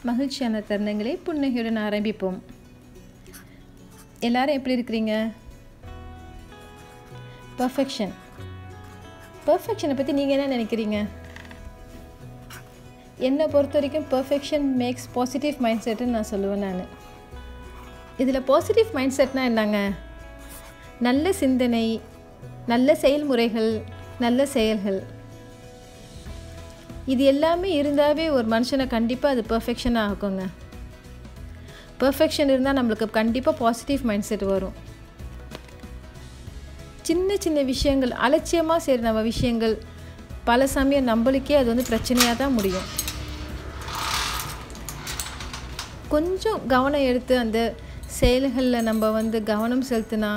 மகிழ்ச்சியான தருணங்களை புன்னகையுடன் ஆரம்பிப்போம் எல்லாரும் எப்படி இருக்கிறீங்க பர்ஃபெக்ஷன் பர்ஃபெக்ஷனை பற்றி நீங்கள் என்ன நினைக்கிறீங்க என்னை பொறுத்த வரைக்கும் பர்ஃபெக்ஷன் மேக்ஸ் பாசிட்டிவ் மைண்ட் செட்டுன்னு நான் சொல்லுவேன் நான் இதில் பாசிட்டிவ் மைண்ட் செட்னா என்னங்க நல்ல சிந்தனை நல்ல செயல்முறைகள் நல்ல செயல்கள் இது எல்லாமே இருந்தாவே ஒரு மனுஷனை கண்டிப்பாக அது பர்ஃபெக்ஷனாக ஆகுங்க பர்ஃபெக்ஷன் இருந்தால் நம்மளுக்கு கண்டிப்பாக பாசிட்டிவ் மைண்ட் செட் வரும் சின்ன சின்ன விஷயங்கள் அலட்சியமாக செய்கிற நம்ம விஷயங்கள் பல சமயம் நம்மளுக்கே அது வந்து பிரச்சனையாக தான் முடியும் கொஞ்சம் கவனம் எடுத்து அந்த செயல்களில் நம்ம வந்து கவனம் செலுத்தினா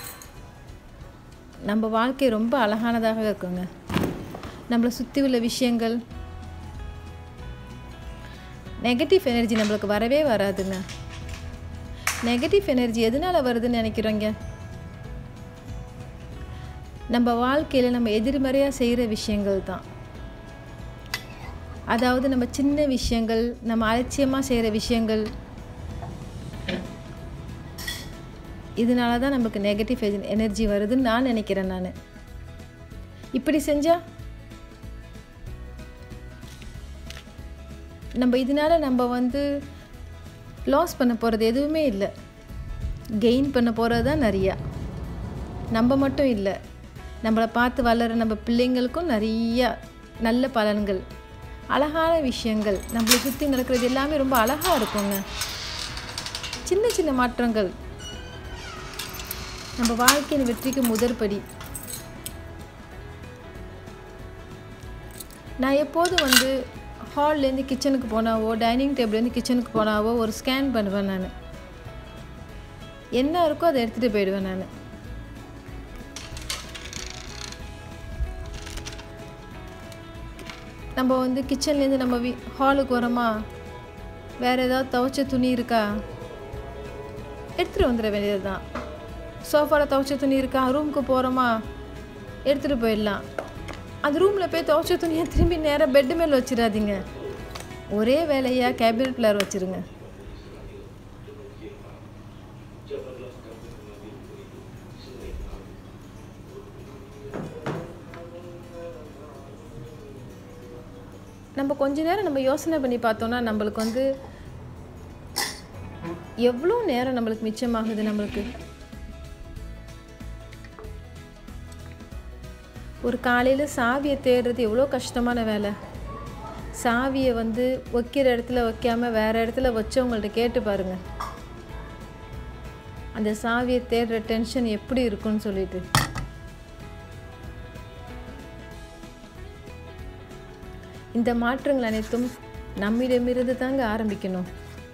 நம்ம வாழ்க்கை ரொம்ப அழகானதாக இருக்குங்க நம்மளை சுற்றி உள்ள விஷயங்கள் நெகட்டிவ் எனர்ஜி நம்மளுக்கு வரவே வராதுங்க நெகட்டிவ் எனர்ஜி எதனால் வருதுன்னு நினைக்கிறோங்க நம்ம வாழ்க்கையில் நம்ம எதிர்மறையாக செய்கிற விஷயங்கள் தான் அதாவது நம்ம சின்ன விஷயங்கள் நம்ம அலட்சியமாக செய்கிற விஷயங்கள் இதனால தான் நமக்கு நெகட்டிவ் எனர்ஜி வருதுன்னு நான் நினைக்கிறேன் நான் இப்படி செஞ்சால் நம்ம இதனால் நம்ம வந்து லாஸ் பண்ண போகிறது எதுவுமே இல்லை கெயின் பண்ண போகிறது தான் நிறையா நம்ம மட்டும் இல்லை நம்மளை பார்த்து வளர நம்ம பிள்ளைங்களுக்கும் நிறையா நல்ல பலன்கள் அழகான விஷயங்கள் நம்மளை சுற்றி நடக்கிறது எல்லாமே ரொம்ப அழகாக இருக்குங்க சின்ன சின்ன மாற்றங்கள் நம்ம வாழ்க்கையின் வெற்றிக்கு முதற்படி நான் எப்போதும் வந்து ஹால்லேருந்து கிச்சனுக்கு போனாவோ டைனிங் டேபிள்லேருந்து கிச்சனுக்கு போனாவோ ஒரு ஸ்கேன் பண்ணுவேன் நான் என்ன இருக்கோ அதை எடுத்துகிட்டு போயிடுவேன் நான் நம்ம வந்து கிச்சன்லேருந்து நம்ம வீ ஹாலுக்கு வரோமா வேறு ஏதாவது துவைச்ச துணி இருக்கா எடுத்துகிட்டு வந்துட வேண்டியது தான் சோஃபாவில் துவைச்ச துணி இருக்கா ரூமுக்கு போகிறோமா எடுத்துகிட்டு போயிடலாம் அந்த ரூமில் போய் துவைச்ச துணியை திரும்பி நேராக பெட்டு மேலே வச்சிடாதீங்க ஒரே வேலையாக கேபினட் பிளேயர் வச்சுருங்க நம்ம கொஞ்ச நேரம் நம்ம யோசனை பண்ணி பார்த்தோன்னா நம்மளுக்கு வந்து எவ்வளோ நேரம் நம்மளுக்கு மிச்சமாகுது நம்மளுக்கு ஒரு காலையில் சாவியை தேடுறது எவ்வளோ கஷ்டமான வேலை சாவியை வந்து வைக்கிற இடத்துல வைக்காமல் வேறு இடத்துல வச்சவங்கள்ட்ட கேட்டு பாருங்கள் அந்த சாவியை தேடுற டென்ஷன் எப்படி இருக்குன்னு சொல்லிட்டு இந்த மாற்றங்கள் அனைத்தும் நம்மிடமிருந்து தாங்க ஆரம்பிக்கணும்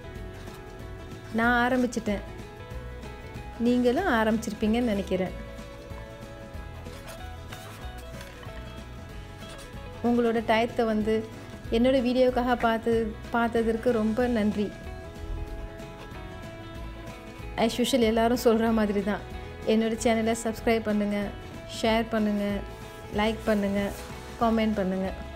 நான் ஆரம்பிச்சிட்டேன் நீங்களும் ஆரம்பிச்சிருப்பீங்கன்னு நினைக்கிறேன் உங்களோட டயத்தை வந்து என்னோடய வீடியோக்காக பார்த்து பார்த்ததற்கு ரொம்ப நன்றி ஆஸ் யூஷுவல் எல்லோரும் சொல்கிற மாதிரி தான் என்னோடய சேனலை சப்ஸ்கிரைப் பண்ணுங்கள் ஷேர் பண்ணுங்கள் லைக் பண்ணுங்கள் காமெண்ட் பண்ணுங்கள்